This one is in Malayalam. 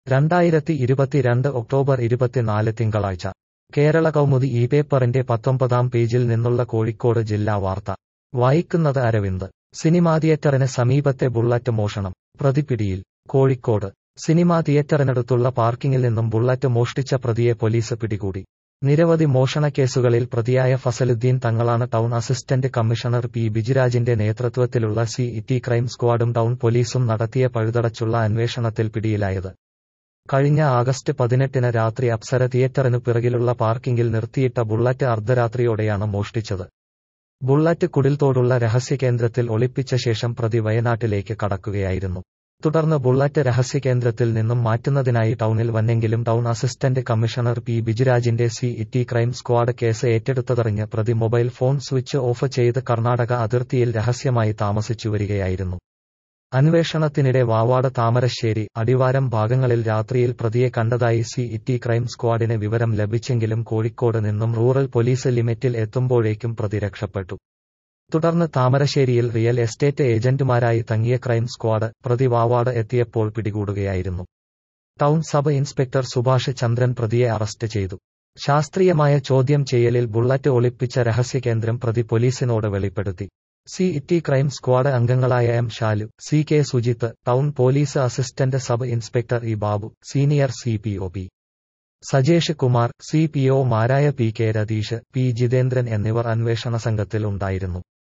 രണ്ടായിരത്തി ഇരുപത്തിരണ്ട് ഒക്ടോബർ ഇരുപത്തിനാല് തിങ്കളാഴ്ച കേരള കൗമുദി ഈ പേപ്പറിന്റെ പത്തൊമ്പതാം പേജിൽ നിന്നുള്ള കോഴിക്കോട് ജില്ലാ വാർത്ത വായിക്കുന്നത് അരവിന്ദ് സിനിമാ തിയേറ്ററിന് സമീപത്തെ ബുള്ളറ്റ് മോഷണം പ്രതിപിടിയിൽ കോഴിക്കോട് സിനിമാ തിയേറ്ററിനടുത്തുള്ള പാർക്കിങ്ങിൽ നിന്നും ബുള്ളറ്റ് മോഷ്ടിച്ച പ്രതിയെ പോലീസ് പിടികൂടി നിരവധി മോഷണക്കേസുകളിൽ പ്രതിയായ ഫസലുദ്ദീൻ തങ്ങളാണ് ടൗൺ അസിസ്റ്റന്റ് കമ്മീഷണർ പി ബിജിരാജിന്റെ നേതൃത്വത്തിലുള്ള സി ഇ ക്രൈം സ്ക്വാഡും ടൗൺ പോലീസും നടത്തിയ പഴുതടച്ചുള്ള അന്വേഷണത്തിൽ പിടിയിലായത് കഴിഞ്ഞ ആഗസ്റ്റ് പതിനെട്ടിന് രാത്രി അപ്സര തിയേറ്ററിനു പിറകിലുള്ള പാർക്കിങ്ങിൽ നിർത്തിയിട്ട ബുള്ളറ്റ് അർദ്ധരാത്രിയോടെയാണ് മോഷ്ടിച്ചത് ബുള്ളറ്റ് കുടിൽത്തോടുള്ള രഹസ്യകേന്ദ്രത്തിൽ ഒളിപ്പിച്ച ശേഷം പ്രതി വയനാട്ടിലേക്ക് കടക്കുകയായിരുന്നു തുടർന്ന് ബുള്ളറ്റ് രഹസ്യകേന്ദ്രത്തിൽ നിന്നും മാറ്റുന്നതിനായി ടൗണിൽ വന്നെങ്കിലും ടൗൺ അസിസ്റ്റന്റ് കമ്മീഷണർ പി ബിജിരാജിന്റെ city crime squad case ഏറ്റെടുത്തതറിഞ്ഞ് പ്രതി മൊബൈൽ ഫോൺ സ്വിച്ച് ഓഫ് ചെയ്ത് കർണാടക അതിർത്തിയിൽ രഹസ്യമായി താമസിച്ചു വരികയായിരുന്നു അന്വേഷണത്തിനിടെ വാവാട് താമരശ്ശേരി അടിവാരം ഭാഗങ്ങളിൽ രാത്രിയിൽ പ്രതിയെ കണ്ടതായി സി ഇറ്റി ക്രൈം സ്ക്വാഡിന് വിവരം ലഭിച്ചെങ്കിലും കോഴിക്കോട് നിന്നും റൂറൽ പോലീസ് ലിമിറ്റിൽ എത്തുമ്പോഴേക്കും പ്രതി രക്ഷപ്പെട്ടു തുടർന്ന് താമരശ്ശേരിയിൽ റിയൽ എസ്റ്റേറ്റ് ഏജന്റുമാരായി തങ്ങിയ ക്രൈം സ്ക്വാഡ് പ്രതി വാവാട് എത്തിയപ്പോൾ പിടികൂടുകയായിരുന്നു town sub inspector Subhash Chandran പ്രതിയെ അറസ്റ്റ് ചെയ്തു ശാസ്ത്രീയമായ ചോദ്യം ചെയ്യലിൽ ബുള്ളറ്റ് ഒളിപ്പിച്ച രഹസ്യകേന്ദ്രം പ്രതി പോലീസിനോട് വെളിപ്പെടുത്തി സി ഇറ്റി ക്രൈം സ്ക്വാഡ് അംഗങ്ങളായ M Shalu C K Sujith town police assistant sub inspector E Babu senior C P O P Sajesh Kumar C P ഒമാരായ P K Ratheesh P Jithendran എന്നിവർ അന്വേഷണ സംഘത്തിൽ ഉണ്ടായിരുന്നു